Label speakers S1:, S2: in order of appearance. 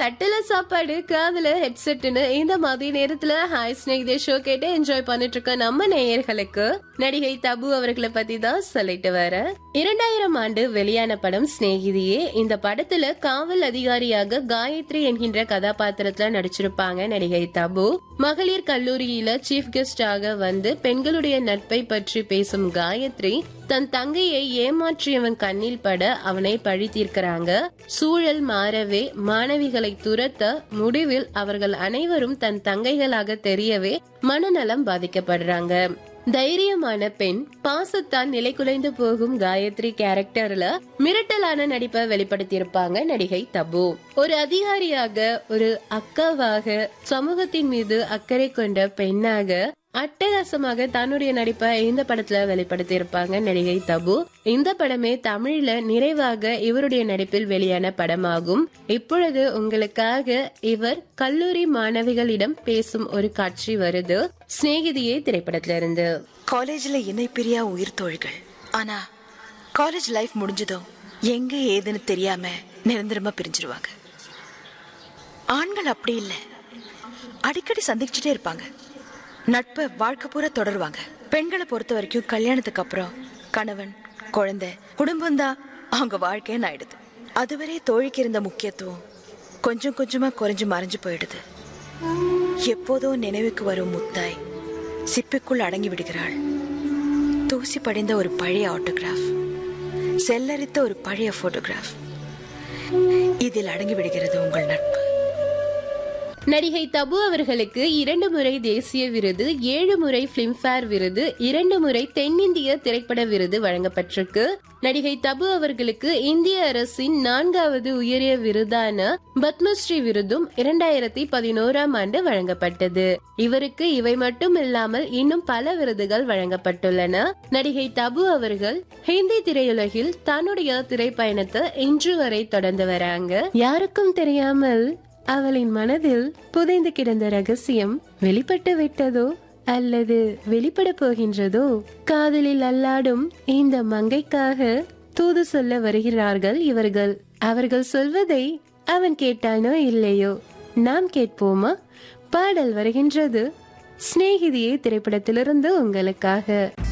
S1: தட்டுல சாப்பாடு காதுல ஹெட்செட்னு இந்த மாதிரி நேரத்துல ஹாய் ஸ்னேகிதே ஷோ கேட்டு என்ஜாய் பண்ணிட்டு இருக்க நம்ம நேயர்களுக்கு நடிகை தபு அவர்களை பத்தி தான் சொல்லிட்டு வர இரண்டாயிரம் ஆண்டு வெளியான படம் சிநேகிதியே இந்த படத்துல காவல் அதிகாரியாக காயத்ரி என்கின்ற கதாபாத்திரத்துல நடிச்சிருப்பாங்க நடிகை தபு மகளிர் கல்லூரியில சீஃப் கெஸ்டாக வந்து பெண்களுடைய நட்பை பற்றி பேசும் காயத்ரி தன் தங்கையை ஏமாற்றியவன் கண்ணில் பட அவனை பழி தீர்க்கிறாங்க சூழல் மாறவே மாணவிகளை துரத்த முடிவில் அவர்கள் அனைவரும் தன் தங்கைகளாக தெரியவே மனநலம் பாதிக்கப்படுறாங்க தைரியமான பெண் பாசத்தால் நிலை குலைந்து போகும் காயத்ரி கேரக்டர்ல மிரட்டலான நடிப்பை வெளிப்படுத்தியிருப்பாங்க நடிகை தபு ஒரு அதிகாரியாக ஒரு அக்காவாக சமூகத்தின் மீது அக்கறை கொண்ட பெண்ணாக அட்டகாசமாக தன்னுடைய நடிப்பை இந்த படத்துல வெளிப்படுத்தி இருப்பாங்க நடிகை தபு இந்த படமே தமிழ்ல நிறைவாக இவருடைய நடிப்பில் வெளியான படமாகும் இப்பொழுது உங்களுக்காக இவர் கல்லூரி மாணவிகளிடம் பேசும் ஒரு காட்சி வருது சிநேகிதியே திரைப்படத்துல இருந்து
S2: காலேஜ்ல இணை பிரியா உயிர் தோழிகள் ஆனா காலேஜ் லைஃப் முடிஞ்சதும் எங்க ஏதுன்னு தெரியாம நிரந்தரமா பிரிஞ்சிருவாங்க ஆண்கள் அப்படி இல்ல அடிக்கடி சந்திச்சுட்டே இருப்பாங்க நட்பை வாழ்க்கை பூரா தொடருவாங்க பெண்களை பொறுத்த வரைக்கும் கல்யாணத்துக்கு அப்புறம் கணவன் குழந்தை குடும்பம் தான் அவங்க வாழ்க்கைன்னு ஆயிடுது அதுவரை தோழிக்கு இருந்த முக்கியத்துவம் கொஞ்சம் கொஞ்சமா குறைஞ்சு மறைஞ்சு போயிடுது எப்போதோ நினைவுக்கு வரும் முத்தாய் சிப்பிக்குள் அடங்கி விடுகிறாள் தூசி படிந்த ஒரு பழைய ஆட்டோகிராஃப் செல்லரித்த ஒரு பழைய போட்டோகிராஃப் இதில் அடங்கி விடுகிறது உங்கள் நட்பு
S1: நடிகை தபு அவர்களுக்கு இரண்டு முறை தேசிய விருது ஏழு முறை பிலிம்பேர் விருது இரண்டு முறை தென்னிந்திய திரைப்பட விருது வழங்கப்பட்டிருக்கு நடிகை தபு அவர்களுக்கு இந்திய அரசின் நான்காவது உயரிய விருதான பத்மஸ்ரீ விருதும் இரண்டாயிரத்தி பதினோராம் ஆண்டு வழங்கப்பட்டது இவருக்கு இவை மட்டும் இல்லாமல் இன்னும் பல விருதுகள் வழங்கப்பட்டுள்ளன நடிகை தபு அவர்கள் ஹிந்தி திரையுலகில் தன்னுடைய திரைப்பயணத்தை இன்று வரை தொடர்ந்து வராங்க யாருக்கும் தெரியாமல் அவளின் மனதில் புதைந்து கிடந்த ரகசியம் வெளிப்பட்டு விட்டதோ அல்லது வெளிப்பட போகின்றதோ காதலில் அல்லாடும் இந்த மங்கைக்காக தூது சொல்ல வருகிறார்கள் இவர்கள் அவர்கள் சொல்வதை அவன் கேட்டானோ இல்லையோ நாம் கேட்போமா பாடல் வருகின்றது சிநேகிதியே திரைப்படத்திலிருந்து உங்களுக்காக